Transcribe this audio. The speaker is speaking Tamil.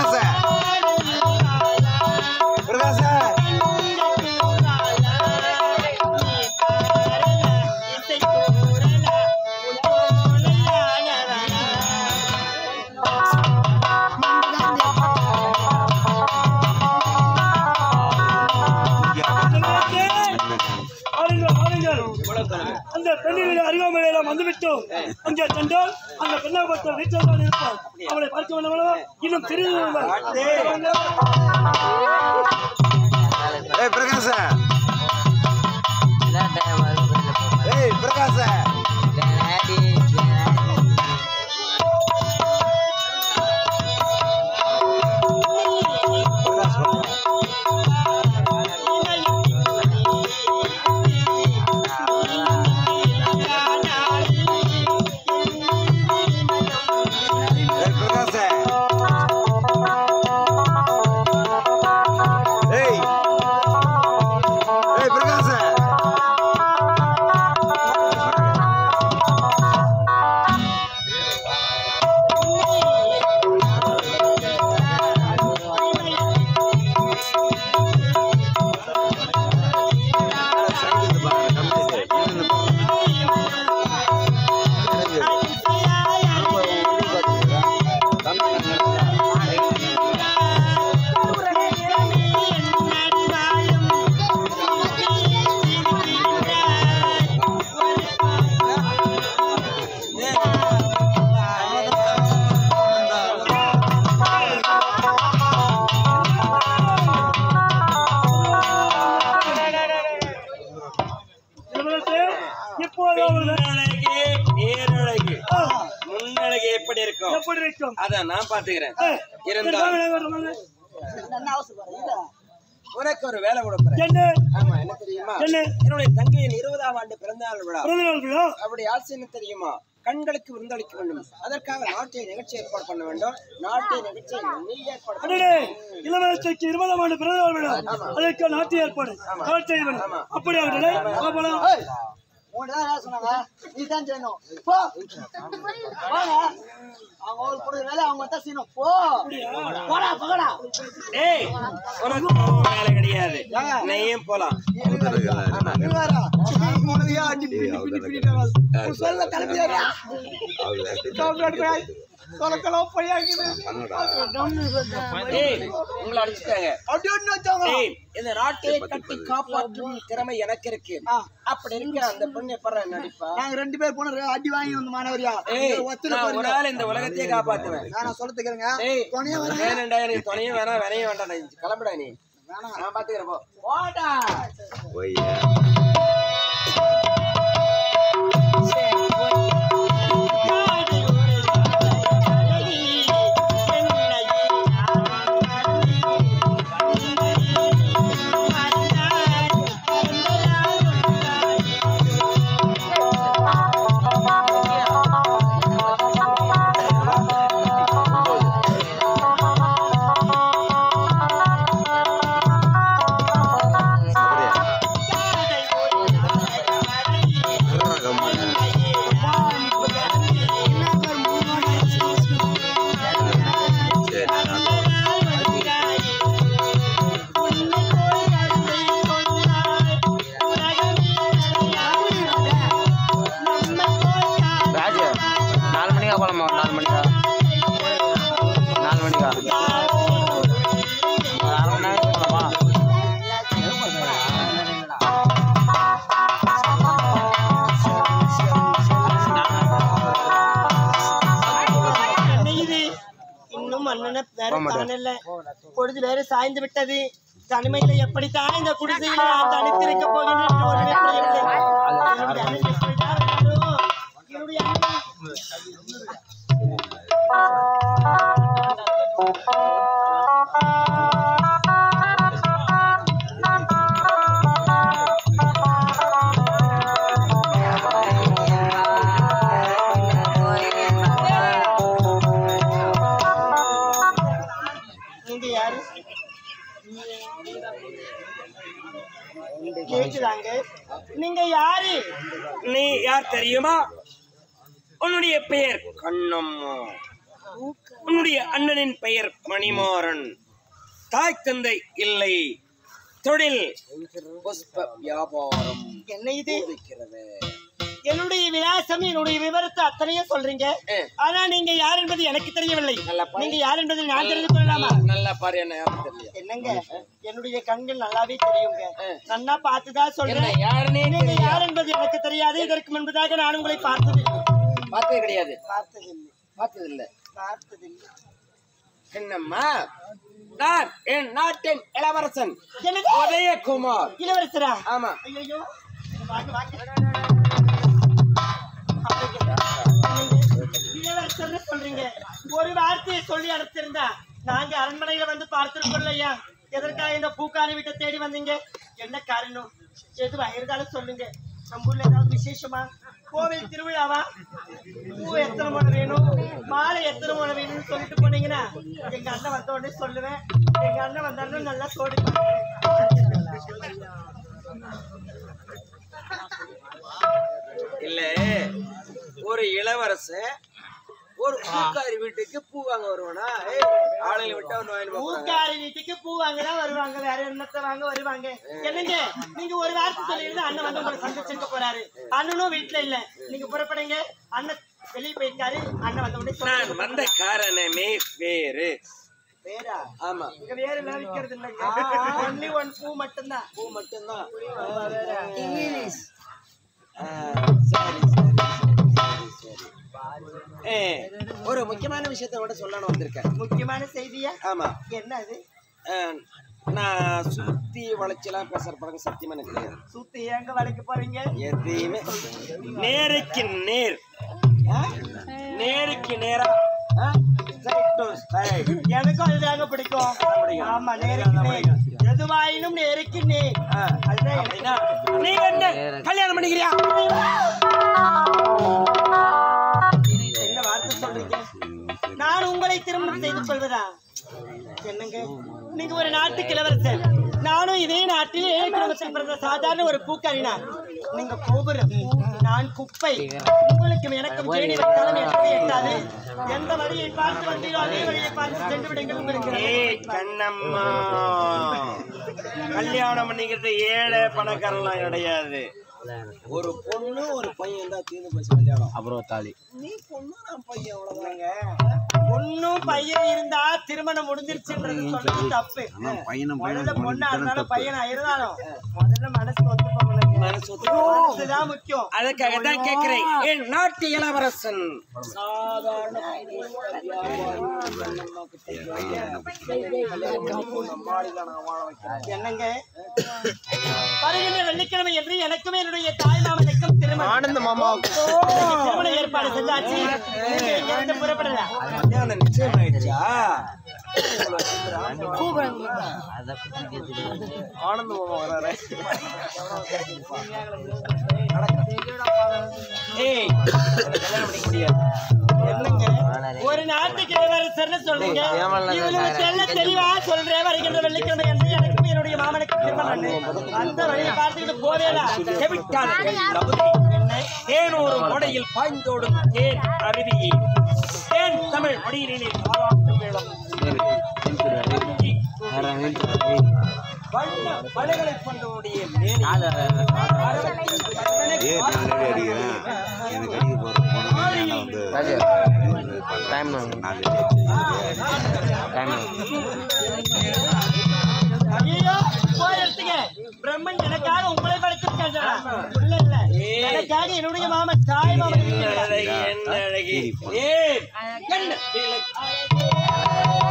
பிரகாச பிரகாச ஆளுங்கள், ஆளுங்கள். அந்த பெண்ணின் அருகாமையில வந்துவிட்டோம் அங்கே சென்றால் அந்த பெண்ணாபத்தர் வீட்டில் தான் இருப்பார் அவளை பார்க்க வேண்டுமானோ இன்னும் தெரிந்து ஏய் பிரகாச ஏய் பிரகாச ஏய் பிரகாச ஏய் ஏய் பிரகாச இப்போது அவர்கள் முன்னழகு நேரழகு முன்னழகு எப்படி இருக்கும் எப்படி இருக்கும் அத நான் பாத்துக்கிறேன் ஏய், இருந்தா வாங்க, வாங்க, வாங்க. உனக்கு ஒரு வேலை கொடுப்பேன் என்ன ஆமா என்ன தெரியுமா என்ன என்னுடைய தங்கையின் இருபதாம் ஆண்டு பிறந்தநாள் விழா பிறந்தநாள் விழா அப்படி ஆசை என்ன தெரியுமா கண்களுக்கு விருந்தளிக்க வேண்டும் அதற்காக நாட்டிய நிகழ்ச்சி ஏற்பாடு பண்ண வேண்டும் நாட்டிய நிகழ்ச்சியை நீ ஏற்பாடு பண்ண அடடே இளவரசிக்கு இருபதாம் ஆண்டு பிறந்தநாள் விழா அதற்கு நாட்டு ஏற்பாடு நாட்டு செய்வது அப்படி அவர்களே போகலாம் உன்கிட்ட தான் சொன்னாங்க நீ தான் செய்யணும் போ வாங்க அவங்க ஒரு கொடுக்குற வேலை அவங்க தான் செய்யணும் போ போடா போகடா ஏய் உனக்கு ஒரு வேலை கிடையாது நீயும் போலாம் நீ வேற உனக்கு அடி பிடி பிடி பிடி சொல்ல தலைமையாரா சொல்லக்கலாம் பொய்யாக்குது ஏய் உங்களை அடிச்சுட்டாங்க அப்படி ஒண்ணு வச்சாங்க ஏய் இந்த நாட்டை கட்டி காப்பாற்றும் திறமை எனக்கு இருக்கு அப்படி இருக்கிற அந்த பொண்ணு எப்பற நடிப்பா நாங்க ரெண்டு பேர் போன அடி வாங்கி வந்து மாணவரியா ஏய் ஒத்துல நான் ஒரு போறீங்க ஆள் இந்த உலகத்தையே காப்பாத்துவேன் நான் சொல்ல தக்கிறேங்க ஏய் துணையா வர வேணும்டா எனக்கு துணையும் வேணாம் வினையும் வேண்டாம் நீ கிளம்புடா நீ நான் பாத்துக்கிறேன் போ போடா ராஜு நாலு மணிக்கா போலாமா ஒரு நாலு மணிக்கா நாலு மணிக்கா ஒரு அரை மணி நேரம் போலாமா இது இன்னும் அண்ணனை நேரம் காணல பொழுது வேறு சாய்ந்து விட்டது தனிமையில எப்படித்தான் இந்த குடிசையில் நான் தனித்திருக்க போகிறேன் என்று ஒருவரே புரியவில்லை. என்னுடைய அண்ணன் எப்படித்தான் இருக்காரோ, என்னுடைய அண்ணன் நீங்க யாரு கேக்குதாங்க நீங்க யாரு நீ யார் தெரியுமா உன்னுடைய பெயர் கண்ணம்மா உன்னுடைய அண்ணனின் பெயர் மணிமாறன் தாய் தந்தை இல்லை தொழில் புஷ்ப வியாபாரம் என்ன இது இருக்கிறது என்னுடைய விலாசம் என்னுடைய விவரத்தை அத்தனையும் சொல்றீங்க ஆ. ஆனா நீங்க யார் என்பது எனக்கு தெரியவில்லை நல்லா பாரு. நீங்க யார் என்பதை நான் தெரிந்து கொள்ளலாமா நல்லா பாரு என்ன யாரும் தெரியல என்னங்க என்னுடைய கண்கள் நல்லாவே தெரியுங்க நன்னா பார்த்துதான் என்ன சொல்றேன் யாருன்னே நீங்க தெரியல. யார் என்பது எனக்கு தெரியாது இதற்கு முன்பதாக நான் உங்களை பார்த்ததில்லை பார்த்தது கிடையாது பார்த்ததில்லை பார்த்தது இல்ல பார்த்ததில்லை என்னம்மா நான் என் நாட்டின் இளவரசன் என்னது உதயகுமார் இளவரசரா ஆமா ஐயோ வாங்க வாங்க இளவரசர்னு சொல்றீங்க ஒரு வார்த்தையை சொல்லி அனுப்பிச்சிருந்தா நாங்க அரண்மனையில வந்து பார்த்திருக்கோம் ஐயா எதற்காக இந்த பூக்காரி வீட்டை தேடி வந்தீங்க என்ன காரணம் எதுவா இருந்தாலும் சொல்லுங்க நம்ம ஊர்ல ஏதாவது விசேஷமா கோவில் திருவிழாவா பூ எத்தனை முறை வேணும் மாலை எத்தனை முறை வேணும்னு சொல்லிட்டு போனீங்கன்னா எங்க அண்ணன் வந்த உடனே சொல்லுவேன் எங்க அண்ணன் வந்தாலும் நல்லா சோடி இல்ல ஒரு இளவரசன் ஒரு பூக்காரி வீட்டுக்கு பூ வாங்க வருவானா ஏய், ஆளுங்களை விட்டா ஒண்ணு வாங்கிட்டு போறாங்க பூக்காரி வீட்டுக்கு பூ வாங்கதான் வருவாங்க வேற என்னத்த வாங்க வருவாங்க என்னங்க நீங்க ஒரு வார்த்தை சொல்லிருந்தா அண்ணன் வந்து உங்களை சந்திச்சிருக்க போறாரு அண்ணனும் வீட்டுல இல்ல நீங்க புறப்படுங்க அண்ணன் வெளியே போயிருக்காரு அண்ணன் வந்த உடனே நான் சொல்லுங்க. வந்த காரணமே வேறு வேறா ஆமா இங்க வேற எல்லாம் விக்கிறது இல்லைங்க ஒன்லி ஒன் பூ மட்டும்தான் பூ மட்டும்தான் இங்கிலீஷ் ஆ, சரி சரி சரி, சரி ஏ, ஒரு முக்கியமான விஷயத்த கூட சொல்லணும் வந்திருக்கேன் முக்கியமான செய்தியா ஆமா என்ன அது ஆ, நான் சுத்தி வளைச்செல்லாம் பேசுற பழக்கம் சத்தியமா எனக்கு கிடையாது சுத்தி எங்க வளைக்க போறீங்க எதையுமே நேருக்கு நேர் ஆ? நேருக்கு நேரா ஆ? Straight to straight. எனக்கும் அதுதாங்க பிடிக்கும் பிடிக்கும். ஆமா நேருக்கு நேர் எதுவாயினும் நேருக்கு நேர் ஆ, அதுதான் எனக்கு அப்படின்னா, நீங்க என்ன கல்யாணம் பண்ணிக்கிறியா என்ன வார்த்தை சொல்றீங்க நான் உங்களை திருமணம் செய்து கொள்வதா என்னங்க நீங்க ஒரு நாட்டுக்கு இளவரசர் நானும் இதே நாட்டில் ஏழை குடும்பத்தில் பிறந்த சாதாரண ஒரு பூக்காரினா நீங்க கோபுரம் நான் குப்பை உங்களுக்கு எனக்கும் தேடி வைத்தாலும் எப்படி எட்டாது எந்த வழியை பார்த்து வந்தீரோ அதே வழியை பார்த்து சென்று விடுங்கள் உங்களுக்கு ஏய் கண்ணம்மா கல்யாணம் பண்ணிக்கிறது ஏழை பணக்காரன்லாம் கிடையாது ஒரு பொண்ணு ஒரு பையன் தான் தீர்ந்து போச்சு கல்யாணம் அப்புறம் தாலி நீ பொண்ணு நான் பையன் அவ்வளவுதாங்க பொண்ணும் பையன் இருந்தா திருமணம் முடிஞ்சிருச்சுன்றது சொல்றது தப்பு முதல்ல பொண்ணா இருந்தாலும் பையனா இருந்தாலும் முதல்ல மனசு ஒத்து போகணும் மனசு ஒத்து மனசுதான் முக்கியம் அதுக்காக தான் கேட்கிறேன் என் நாட்டு இளவரசன் சாதாரண என்னங்க வருகின்ற வெள்ளிக்கிழமை என்று எனக்கும் என்னுடைய தாய் மாமனுக்கும் திருமணம் ஆனந்த மாமா திருமண ஏற்பாடு செஞ்சாச்சு நீங்க இங்க இருந்து புறப்படலாம் கல்யாணம் நிச்சயம் ஆயிடுச்சா ஆனந்த மாமா வராரு ஏய் கல்யாணம் பண்ணிக்க முடியாது என்னங்க ஒரு நாட்டுக்கு இளவரசர்னு சொல்றீங்க இவ்வளவு தெல்ல தெளிவா சொல்றேன் வருகின்ற வெள்ளிக்கிழமை என்று எனக்கும் என்னுடைய மாமனுக்கு திருமணம் அந்த வழியை பார்த்துக்கிட்டு போவேலா செவிட்டாத தகுதி தேனூர் மடையில் பாய்ந்தோடும் தேன் அருவியே தேன் தமிழ் மடியிலே தாராட்டும் மேளம் வண்ண மலைகளை கொண்டவனுடைய மேனி ஏ நான் அடிக்கிறேன் எனக்கு அடிக்க போகிறேன் வந்து டைம் டைம் ஐயோ போய் எடுத்துங்க பிரம்மன் எனக்காக உங்களை படைச்சிருக்காங்க இல்ல இல்ல எனக்காக என்னுடைய மாமன் தாய் மாமன் என்ன அழகி, என்ன அழகி ஏன் என்ன விலை